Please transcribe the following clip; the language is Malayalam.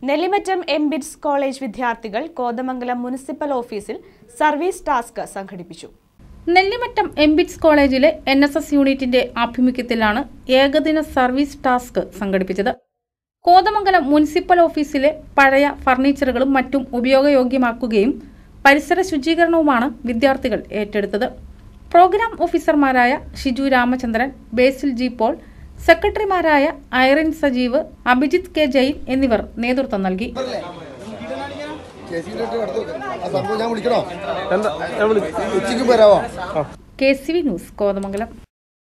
നെല്ലിമറ്റം എംബിറ്റ്സ് കോളേജ് വിദ്യാർത്ഥികൾ കോതമംഗലം മുനിസിപ്പൽ ഓഫീസിൽ സർവീസ് ടാസ്ക് സംഘടിപ്പിച്ചു നെല്ലിമറ്റം എംബിറ്റ്സ് കോളേജിലെ എൻ എസ് എസ് യൂണിറ്റിന്റെ ആഭിമുഖ്യത്തിലാണ് ഏകദിന സർവീസ് ടാസ്ക് സംഘടിപ്പിച്ചത് കോതമംഗലം മുനിസിപ്പൽ ഓഫീസിലെ പഴയ ഫർണിച്ചറുകളും മറ്റും ഉപയോഗയോഗ്യമാക്കുകയും പരിസര ശുചീകരണവുമാണ് വിദ്യാർത്ഥികൾ ഏറ്റെടുത്തത് പ്രോഗ്രാം ഓഫീസർമാരായ Shiju Ramachandran Basil G Paul സെക്രട്ടറിമാരായ ഐറിൻ സജീവ് അഭിജിത്ത് കെ ജെയിൻ എന്നിവർ നേതൃത്വം നൽകി കേസിന്റെ അടുത്ത് വെക്ക്. ആ സംഭവം ഞാൻ വിളിക്കണോ എന്താ ഞാൻ വിളി ഉച്ചയ്ക്ക് വരാവോ K C V news Kothamangalam